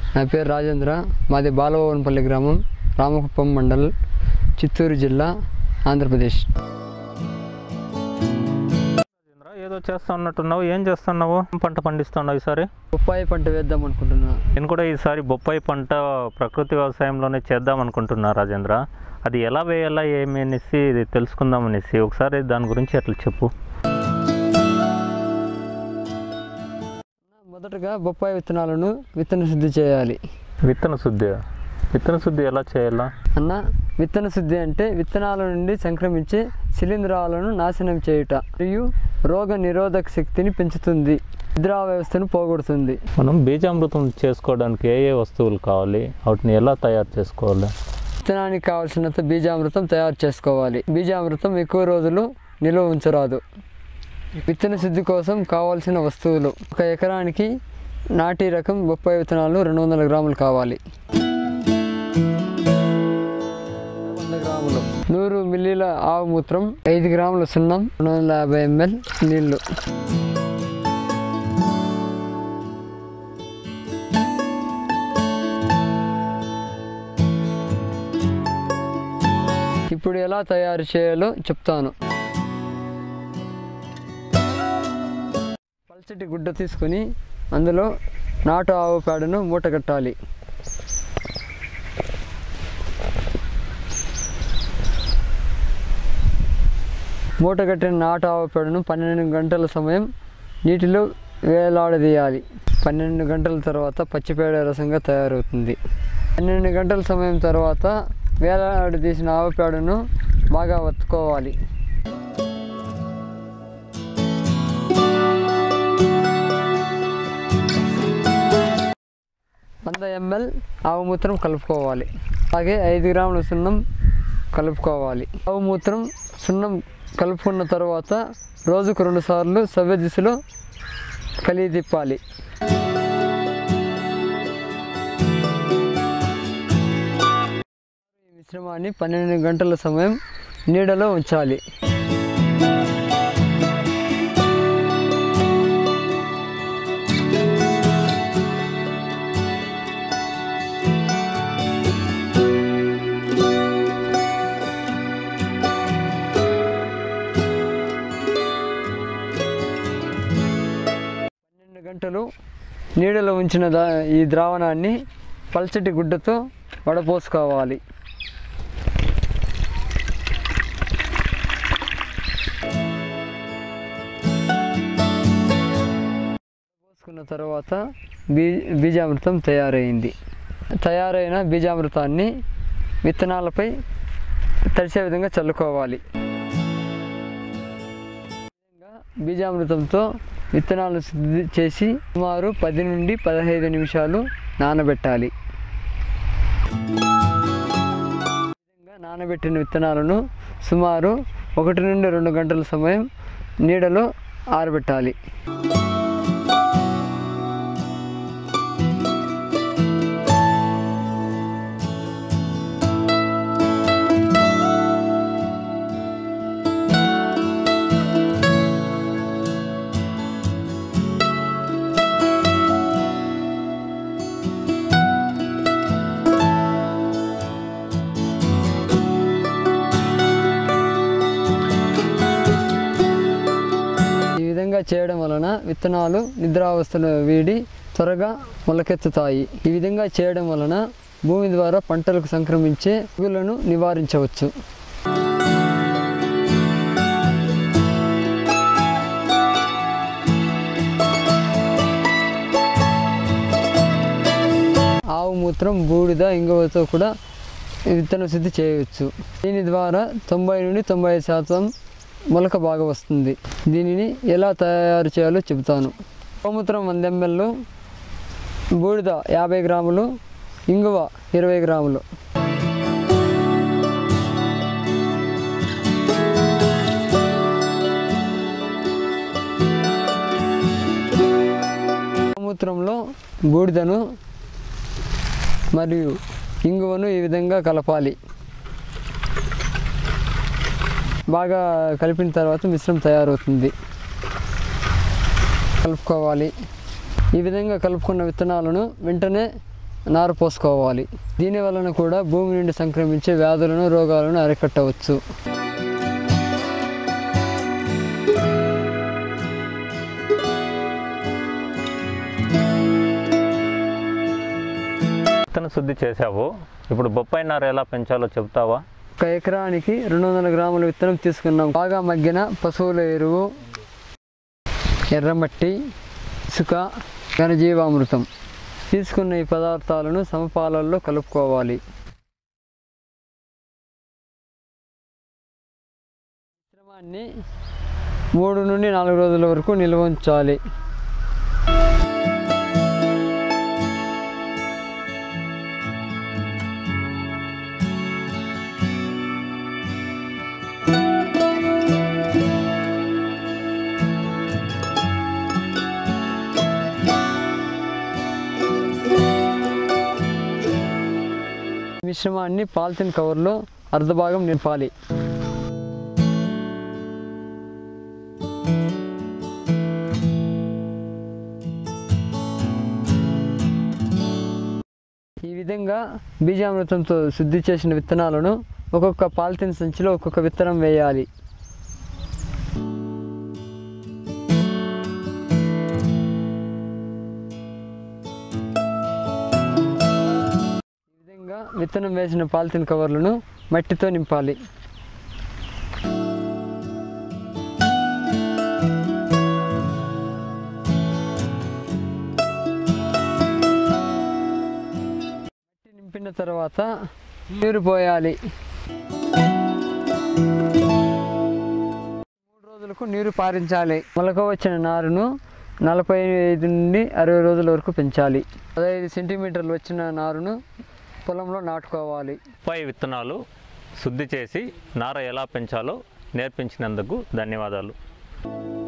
నా పేరు రాజేంద్ర మాది బాలవోన్పల్లి గ్రామం రామకుప్పం మండల్ చిత్తూరు జిల్లా ఆంధ్రప్రదేశ్ రాజేంద్ర, ఏదో చేస్తా ఉన్నట్టున్నావు ఏం చేస్తున్నావు పంట పండిస్తున్నావు ఈసారి బొప్పాయి పంట వేద్దాం అనుకుంటున్నా నేను కూడా ఈసారి బొప్పాయి పంట ప్రకృతి వ్యవసాయంలోనే చేద్దాం అనుకుంటున్నా రాజేంద్ర అది ఎలా వేయాలా ఏమి అనేసి ఇది తెలుసుకుందాం అనేసి ఒకసారి దాని గురించి అట్లా చెప్పు మొదటగా బొప్పాయి విత్తనాలను విత్తన శుద్ధి చేయాలి విత్తన శుద్ధి విత్తన శుద్ధి ఎలా చేయాలా అన్న విత్తన శుద్ధి అంటే విత్తనాల నుండి సంక్రమించే శిలీంధ్రాలను నాశనం చేయుట మరియు రోగ నిరోధక శక్తిని పెంచుతుంది నిద్రా వ్యవస్థను పోగొడుతుంది మనం బీజామృతం చేసుకోవడానికి ఏ ఏ వస్తువులు కావాలి వాటిని ఎలా తయారు చేసుకోవాలి విత్తనానికి కావలసినంత బీజామృతం తయారు చేసుకోవాలి బీజామృతం ఎక్కువ రోజులు నిల్వ ఉంచరాదు విత్తన శుద్ధి కోసం కావాల్సిన వస్తువులు ఒక ఎకరానికి నాటి రకం బొప్పాయి విత్తనాలు రెండు వందల గ్రాములు కావాలి వంద గ్రాములు నూరు మిల్లీల ఆవు మూత్రం ఐదు గ్రాముల సున్నం రెండు వందల యాభై ఎంఎల్ నీళ్లు ఇప్పుడు ఎలా తయారు చేయాలో చెప్తాను పల్చటి గుడ్డ తీసుకొని అందులో నాటు ఆవు పేడను మూట కట్టాలి మూట కట్టిన నాటు ఆవు పేడను పన్నెండు గంటల సమయం నీటిలో వేలాడదీయాలి పన్నెండు గంటల తర్వాత పచ్చిపేడ రసంగా తయారవుతుంది పన్నెండు గంటల సమయం తర్వాత వేలాడదీసిన ఆవు పేడను బాగా వత్తుకోవాలి వంద ఎంఎల్ ఆవు మూత్రం కలుపుకోవాలి అలాగే ఐదు గ్రాముల సున్నం కలుపుకోవాలి ఆవు మూత్రం సున్నం కలుపుకున్న తర్వాత రోజుకు రెండు సార్లు సవ్య దిశలో కలిగి తిప్పాలి ఈ మిశ్రమాన్ని పన్నెండు గంటల సమయం నీడలో ఉంచాలి పన్నెండు గంటలు నీడలో ఉంచిన దా ఈ ద్రావణాన్ని పల్చటి గుడ్డతో వడపోసుకోవాలి పోసుకున్న తర్వాత బీ బీజామృతం తయారైంది తయారైన బీజామృతాన్ని విత్తనాలపై తడిసే విధంగా చల్లుకోవాలి విధంగా బీజామృతంతో విత్తనాలను శుద్ధి చేసి సుమారు పది నుండి పదహైదు నిమిషాలు నానబెట్టాలి ఈ విధంగా నానబెట్టిన విత్తనాలను సుమారు ఒకటి నుండి రెండు గంటల సమయం నీడలో ఆరబెట్టాలి ఈ విధంగా చేయడం వలన విత్తనాలు నిద్రావస్థను వీడి త్వరగా మొలకెత్తుతాయి ఈ విధంగా చేయడం వలన భూమి ద్వారా పంటలకు సంక్రమించే పురుగులను నివారించవచ్చు ఆవు మూత్రం బూడిద ఇంగువతో కూడా విత్తన శుద్ధి చేయవచ్చు దీని ద్వారా తొంభై నుండి తొంభై ఐదు శాతం మొలక బాగా వస్తుంది దీనిని ఎలా తయారు చేయాలో చెబుతాను గోమూత్రం వంద ఎంఎల్ బూడిద యాభై గ్రాములు ఇంగువ ఇరవై గ్రాములు గోమూత్రంలో బూడిదను మరియు ఇంగువను ఈ విధంగా కలపాలి బాగా కలిపిన తర్వాత మిశ్రమం తయారవుతుంది కలుపుకోవాలి ఈ విధంగా కలుపుకున్న విత్తనాలను వెంటనే నారు పోసుకోవాలి దీని వలన కూడా భూమి నుండి సంక్రమించే వ్యాధులను రోగాలను అరికట్టవచ్చు విత్తన శుద్ధి చేసావు ఇప్పుడు బొప్పాయి నారు ఎలా పెంచాలో చెప్తావా ఒక ఎకరానికి రెండు వందల గ్రాముల విత్తనం తీసుకున్నాం బాగా మగ్గిన పశువుల ఎరువు ఎర్రమట్టి ఇసుక ఘనజీవామృతం తీసుకున్న ఈ పదార్థాలను సమపాలల్లో కలుపుకోవాలి మిశ్రమాన్ని మూడు నుండి నాలుగు రోజుల వరకు నిల్వ ఉంచాలి మిశ్రమాన్ని పాలిథిన్ కవర్లో అర్ధభాగం నింపాలి ఈ విధంగా బీజామృతంతో శుద్ధి చేసిన విత్తనాలను ఒక్కొక్క పాలిథిన్ సంచిలో ఒక్కొక్క విత్తనం వేయాలి ఈ విధంగా విత్తనం వేసిన పాలిథిన్ కవర్లను మట్టితో నింపాలి మట్టి నింపిన తర్వాత నీరు పోయాలి మూడు రోజులకు నీరు పారించాలి మొలక వచ్చిన నారును నలభై ఐదు నుండి అరవై రోజుల వరకు పెంచాలి పదహైదు సెంటీమీటర్లు వచ్చిన నారును పొలంలో నాటుకోవాలి బొప్పాయి విత్తనాలు శుద్ధి చేసి నార ఎలా పెంచాలో నేర్పించినందుకు ధన్యవాదాలు